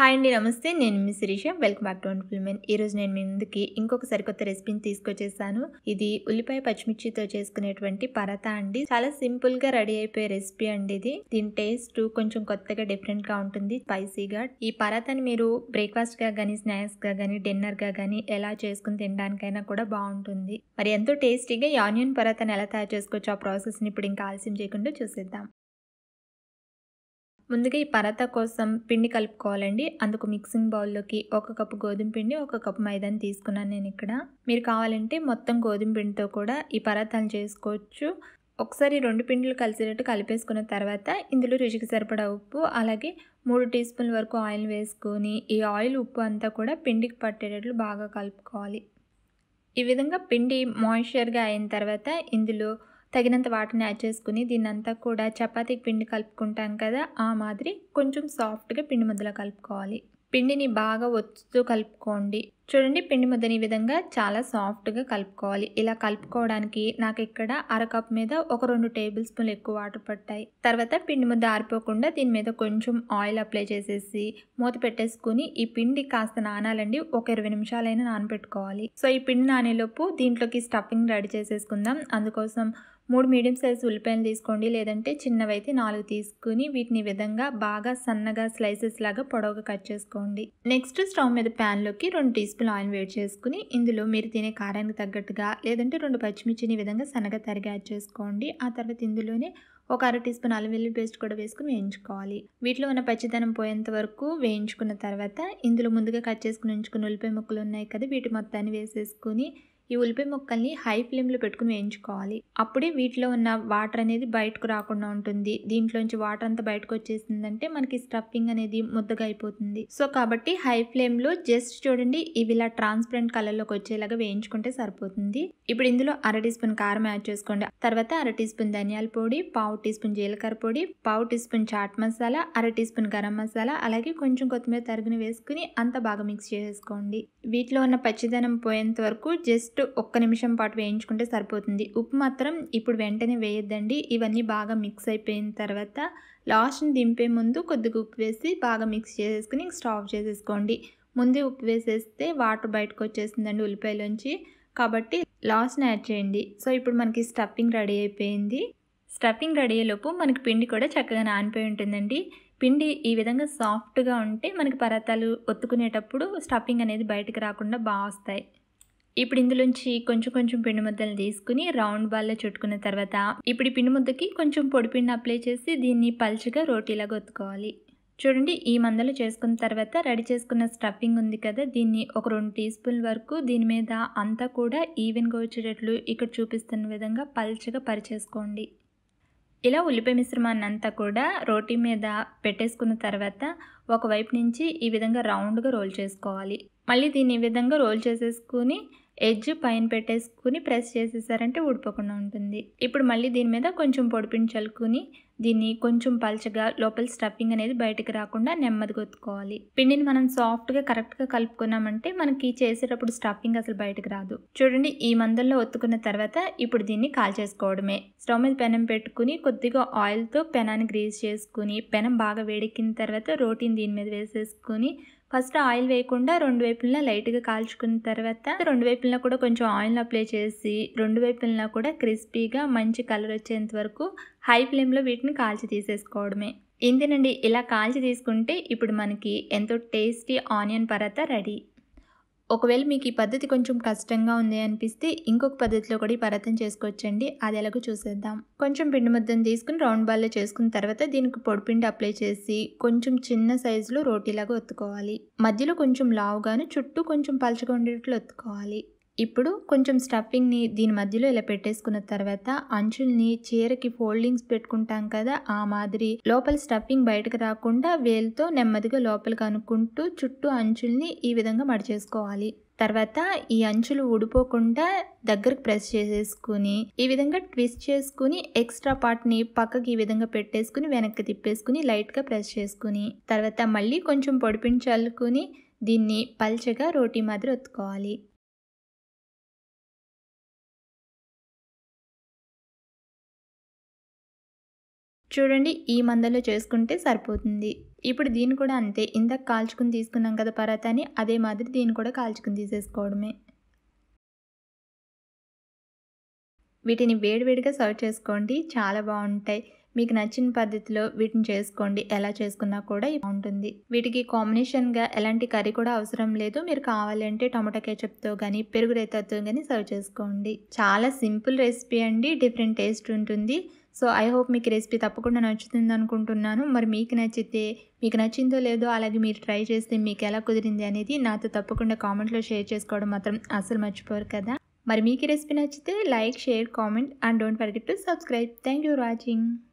hi అండి నమస్తే నేను మీ Shirisha welcome back to wonderful men ఈరోజు నేను మీ ముందుకి ఇంకొక సరికొత్త రెసిపీని తీసుకొచ్చేసాను ఇది ఉల్లిపాయ పచ్చిమిర్చితో చేసుకునేటువంటి పరత అండి చాలా సింపుల్ గా రెడీ అయిపోయే రెసిపీ అండి ఇది దీని టేస్ట్ కొంచెం కొత్తగా డిఫరెంట్ గా ఉంటుంది స్పైసీగా ఈ పరతని మీరు బ్రేక్ఫాస్ట్ గా గానీ స్నాక్స్ గా గానీ డిన్నర్ గా గానీ ఎలా చేసుకుని తినడానికైనా కూడా బాగుంటుంది మరి ఎంతో టేస్టీగా ఈ ఆనియన్ పరతని ఎలా తయారు చేసుకోవచ్చు ఆ ప్రాసెస్ ని ఇప్పుడు ఇంకా ఆలస్యం చేయకుండా చూసేద్దాం ముందుగా ఈ పరాతా కోసం పిండి కలుపుకోవాలండి అందుకు మిక్సింగ్ బౌల్లోకి ఒక కప్పు గోధుమ పిండి ఒక కప్పు మైదాని తీసుకున్నాను నేను ఇక్కడ మీరు కావాలంటే మొత్తం గోధుమ పిండితో కూడా ఈ పరాతాలు చేసుకోవచ్చు ఒకసారి రెండు పిండిలు కలిసేటట్టు కలిపేసుకున్న తర్వాత ఇందులో రుచికి సరిపడా ఉప్పు అలాగే మూడు టీ స్పూన్ల వరకు ఆయిల్ వేసుకొని ఈ ఆయిల్ ఉప్పు అంతా కూడా పిండికి పట్టేటట్లు బాగా కలుపుకోవాలి ఈ విధంగా పిండి మాయిశ్చర్గా అయిన తర్వాత ఇందులో తగినంత వాటిని యాడ్ చేసుకుని దీన్ని అంతా కూడా చపాతీకి పిండి కలుపుకుంటాం కదా ఆ మాదిరి కొంచెం సాఫ్ట్గా పిండి ముద్దలో కలుపుకోవాలి పిండిని బాగా ఒత్తుతూ కలుపుకోండి చూడండి పిండి ముద్దని ఈ విధంగా చాలా సాఫ్ట్గా కలుపుకోవాలి ఇలా కలుపుకోవడానికి నాకు ఇక్కడ అరకప్ మీద ఒక రెండు టేబుల్ స్పూన్లు ఎక్కువ వాటర్ పట్టాయి తర్వాత పిండి ముద్ద ఆరిపోకుండా దీని మీద కొంచెం ఆయిల్ అప్లై చేసేసి మూత పెట్టేసుకుని ఈ పిండి కాస్త నానాలండి ఒక ఇరవై నిమిషాలైనా నానబెట్టుకోవాలి సో ఈ పిండి నానేలోపు దీంట్లోకి స్టఫింగ్ రెడీ చేసేసుకుందాం అందుకోసం మూడు మీడియం సైజ్ ఉల్లిపాయలు తీసుకోండి లేదంటే చిన్నవైతే నాలుగు తీసుకుని వీటిని విధంగా బాగా సన్నగా స్లైసెస్ లాగా పొడవుగా కట్ చేసుకోండి నెక్స్ట్ స్టవ్ మీద ప్యాన్లోకి రెండు టీ స్పూన్ ఆయిల్ వేడి చేసుకుని ఇందులో మీరు తినే కారానికి తగ్గట్టుగా లేదంటే రెండు పచ్చిమిర్చిని విధంగా సన్నగా తరిగి యాడ్ చేసుకోండి ఆ తర్వాత ఇందులోనే ఒక అర టీ స్పూన్ అల్లం వెల్లుల్లి పేస్ట్ కూడా వేసుకుని వేయించుకోవాలి వీటిలో ఉన్న పచ్చిదనం పోయేంత వరకు వేయించుకున్న తర్వాత ఇందులో ముందుగా కట్ చేసుకుని ఉంచుకున్న ఉల్లిపాయ ముక్కలు ఉన్నాయి కదా వీటి మొత్తాన్ని వేసేసుకుని ఈ ఉల్లిపాయ ముక్కల్ని హై ఫ్లేమ్లో పెట్టుకుని వేయించుకోవాలి అప్పుడే వీటిలో ఉన్న వాటర్ అనేది బయటకు రాకుండా ఉంటుంది దీంట్లోంచి వాటర్ అంతా బయటకు వచ్చేసిందంటే మనకి స్టఫింగ్ అనేది ముద్దగా అయిపోతుంది సో కాబట్టి హై ఫ్లేమ్లో జస్ట్ చూడండి ఇవి ఇలా ట్రాన్స్పరెంట్ కలర్లోకి వచ్చేలాగా వేయించుకుంటే సరిపోతుంది ఇప్పుడు ఇందులో అర టీ స్పూన్ కారం యాడ్ చేసుకోండి తర్వాత అర టీ స్పూన్ ధనియాల పొడి పావు టీ స్పూన్ జీలకర్ర పొడి పావు టీ స్పూన్ చాట్ మసాలా అర టీ స్పూన్ గరం మసాలా అలాగే కొంచెం కొత్తిమీర తరుగుని వేసుకుని అంతా బాగా మిక్స్ చేసుకోండి వీటిలో ఉన్న పచ్చిదనం పోయేంత వరకు జస్ట్ ఒక్క నిమిషం పాటు వేయించుకుంటే సరిపోతుంది ఉప్పు మాత్రం ఇప్పుడు వెంటనే వేయొద్దండి ఇవన్నీ బాగా మిక్స్ అయిపోయిన తర్వాత లాస్ట్ని దింపే ముందు కొద్దిగా ఉప్పు వేసి బాగా మిక్స్ చేసేసుకుని స్టవ్ చేసేసుకోండి ముందే ఉప్పు వేసేస్తే వాటర్ బయటకు వచ్చేసిందండి ఉల్లిపాయలోంచి కాబట్టి లాస్ట్ని యాడ్ చేయండి సో ఇప్పుడు మనకి స్టఫింగ్ రెడీ అయిపోయింది స్టఫింగ్ రెడీ అయ్యేలోపు మనకి పిండి కూడా చక్కగా నానిపోయి ఉంటుందండి పిండి ఈ విధంగా సాఫ్ట్గా ఉంటే మనకి పరాతాలు ఒత్తుకునేటప్పుడు స్టఫింగ్ అనేది బయటకు రాకుండా బాగా వస్తాయి ఇప్పుడు ఇందులోంచి కొంచెం కొంచెం పిండి ముద్దలు తీసుకుని రౌండ్ బాల్లో చుట్టుకున్న తర్వాత ఇప్పుడు ఈ పిండి ముద్దకి కొంచెం పొడి పిండి అప్లై చేసి దీన్ని పల్చగా రోటీలాగా ఒత్తుకోవాలి చూడండి ఈ మందలు చేసుకున్న తర్వాత రెడీ చేసుకున్న స్టఫింగ్ ఉంది కదా దీన్ని ఒక రెండు టీ స్పూన్ వరకు దీని మీద అంతా కూడా ఈవెన్గా వచ్చేటట్లు ఇక్కడ చూపిస్తున్న విధంగా పల్చగా పరిచేసుకోండి ఇలా ఉల్లిపాయ మిశ్రమాన్ని అంతా కూడా రోటీ మీద పెట్టేసుకున్న తర్వాత ఒకవైపు నుంచి ఈ విధంగా రౌండ్గా రోల్ చేసుకోవాలి మళ్ళీ దీన్ని ఈ విధంగా రోల్ చేసేసుకుని ఎడ్జ్ పైన పెట్టేసుకుని ప్రెస్ చేసేసారంటే ఊడిపోకుండా ఉంటుంది ఇప్పుడు మళ్ళీ దీని మీద కొంచెం పొడిపిండి చల్లుకుని దీన్ని కొంచెం పల్చగా లోపల స్టఫింగ్ అనేది బయటకు రాకుండా నెమ్మదిగా ఒత్తుకోవాలి పిండిని మనం సాఫ్ట్గా కరెక్ట్గా కలుపుకున్నామంటే మనకి చేసేటప్పుడు స్టఫింగ్ అసలు బయటకు రాదు చూడండి ఈ మందల్లో ఒత్తుకున్న తర్వాత ఇప్పుడు దీన్ని కాల్ చేసుకోవడమే స్టవ్ మీద పెనం పెట్టుకుని కొద్దిగా ఆయిల్తో పెనాన్ని గ్రీస్ చేసుకుని పెనం బాగా వేడెక్కిన తర్వాత రోటీని దీని మీద వేసేసుకుని ఫస్ట్ ఆయిల్ వేయకుండా రెండు వైపులా లైట్గా కాల్చుకున్న తర్వాత రెండు వైపులా కూడా కొంచెం ఆయిల్ అప్లై చేసి రెండు వైపులా కూడా క్రిస్పీగా మంచి కలర్ వచ్చేంత వరకు హై ఫ్లేమ్లో వీటిని కాల్చి తీసేసుకోవడమే ఇంతేనండి ఇలా కాల్చి తీసుకుంటే ఇప్పుడు మనకి ఎంతో టేస్టీ ఆనియన్ పరాత రెడీ ఒకవేళ మీకు ఈ పద్ధతి కొంచెం కష్టంగా ఉంది అనిపిస్తే ఇంకొక పద్ధతిలో కూడా ఈ పరాతం చేసుకోవచ్చండి అది ఎలాగో చూసేద్దాం కొంచెం పిండి ముద్దను తీసుకుని రౌండ్ బాల్లో చేసుకున్న తర్వాత దీనికి పొడిపిండి అప్లై చేసి కొంచెం చిన్న సైజులో రోటీలాగా ఒత్తుకోవాలి మధ్యలో కొంచెం లావుగాను చుట్టూ కొంచెం పలుచగా ఉండేటట్లు ఒత్తుకోవాలి ఇప్పుడు కొంచెం స్టఫింగ్ని దీని మధ్యలో ఇలా పెట్టేసుకున్న తర్వాత అంచుల్ని చీరకి ఫోల్డింగ్స్ పెట్టుకుంటాం కదా ఆ మాదిరి లోపల స్టఫింగ్ బయటకు రాకుండా వేలుతో నెమ్మదిగా లోపలికి అనుకుంటూ చుట్టూ అంచుల్ని ఈ విధంగా మడిచేసుకోవాలి తర్వాత ఈ అంచులు ఊడిపోకుండా దగ్గరకు ప్రెస్ చేసేసుకుని ఈ విధంగా ట్విస్ట్ చేసుకుని ఎక్స్ట్రా పార్ట్ని పక్కకి ఈ విధంగా పెట్టేసుకుని వెనక్కి తిప్పేసుకుని లైట్గా ప్రెస్ చేసుకుని తర్వాత మళ్ళీ కొంచెం పొడిపించి చల్లుకుని దీన్ని పల్చగా రోటీ మాదిరి ఒత్తుకోవాలి చూడండి ఈ మందలో చేసుకుంటే సరిపోతుంది ఇప్పుడు దీన్ని కూడా అంతే ఇందాక కాల్చుకుని తీసుకున్నాం కదా పరాతాని అదే మాదిరి దీన్ని కూడా కాల్చుకుని తీసేసుకోవడమే వీటిని వేడివేడిగా సర్వ్ చేసుకోండి చాలా బాగుంటాయి మీకు నచ్చిన పద్ధతిలో వీటిని చేసుకోండి ఎలా చేసుకున్నా కూడా బాగుంటుంది వీటికి కాంబినేషన్గా ఎలాంటి కర్రీ కూడా అవసరం లేదు మీరు కావాలంటే టమాటా కేచప్తో కానీ పెరుగు రైతాతో కానీ సర్వ్ చేసుకోండి చాలా సింపుల్ రెసిపీ అండి డిఫరెంట్ టేస్ట్ ఉంటుంది సో ఐ హోప్ మీకు రెసిపీ తప్పకుండా నచ్చుతుంది అనుకుంటున్నాను మరి మీకు నచ్చితే మీకు నచ్చిందో లేదో అలాగే మీరు ట్రై చేస్తే మీకు ఎలా కుదిరింది అనేది నాతో తప్పకుండా కామెంట్లో షేర్ చేసుకోవడం మాత్రం అసలు మర్చిపోరు కదా మరి మీకు రెసిపీ నచ్చితే like share comment and don't forget to subscribe thank you for watching